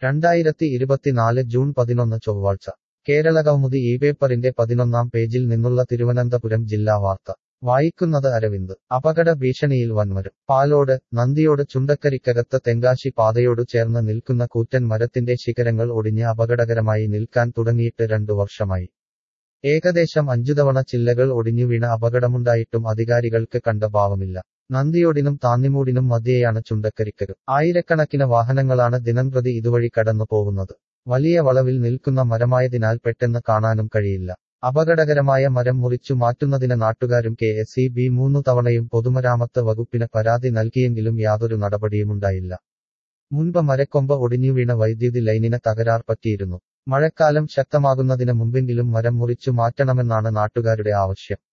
രണ്ടായിരത്തി ഇരുപത്തിനാല് ജൂൺ പതിനൊന്ന് ചൊവ്വാഴ്ച കേരള കൗമുദി ഈ പേപ്പറിന്റെ പതിനൊന്നാം പേജിൽ നിന്നുള്ള തിരുവനന്തപുരം ജില്ലാ വാർത്ത വായിക്കുന്നത് അരവിന്ദ് അപകട ഭീഷണിയിൽ വൻമരം പാലോട് നന്ദിയോട് ചുണ്ടക്കരിക്കകത്ത് തെങ്കാശി പാതയോടു ചേർന്ന് നിൽക്കുന്ന കൂറ്റൻ മരത്തിന്റെ ശിഖരങ്ങൾ ഒടിഞ്ഞ് അപകടകരമായി നിൽക്കാൻ തുടങ്ങിയിട്ട് രണ്ടു വർഷമായി ഏകദേശം അഞ്ചുതവണ ചില്ലകൾ ഒടിഞ്ഞു വീണ അപകടമുണ്ടായിട്ടും അധികാരികൾക്ക് കണ്ട ഭാവമില്ല നന്ദിയോടിനും താന്നിമൂടിനും മധ്യേയാണ് ചുണ്ടക്കരിക്കകം ആയിരക്കണക്കിന് വാഹനങ്ങളാണ് ദിനംപ്രതി ഇതുവഴി കടന്നു പോകുന്നത് വലിയ വളവിൽ നിൽക്കുന്ന മരമായതിനാൽ പെട്ടെന്ന് കാണാനും കഴിയില്ല അപകടകരമായ മരം മുറിച്ചു മാറ്റുന്നതിന് നാട്ടുകാരും കെ എസ് ഇ ബി മൂന്നു തവണയും പൊതുമരാമത്ത് വകുപ്പിന് പരാതി നൽകിയെങ്കിലും യാതൊരു നടപടിയുമുണ്ടായില്ല മുൻപ് മരക്കൊമ്പ് ഒടിഞ്ഞു വീണ വൈദ്യുതി ലൈനിന് തകരാർ പറ്റിയിരുന്നു മഴക്കാലം ശക്തമാകുന്നതിന് മുമ്പെങ്കിലും മരം മുറിച്ചു മാറ്റണമെന്നാണ് നാട്ടുകാരുടെ ആവശ്യം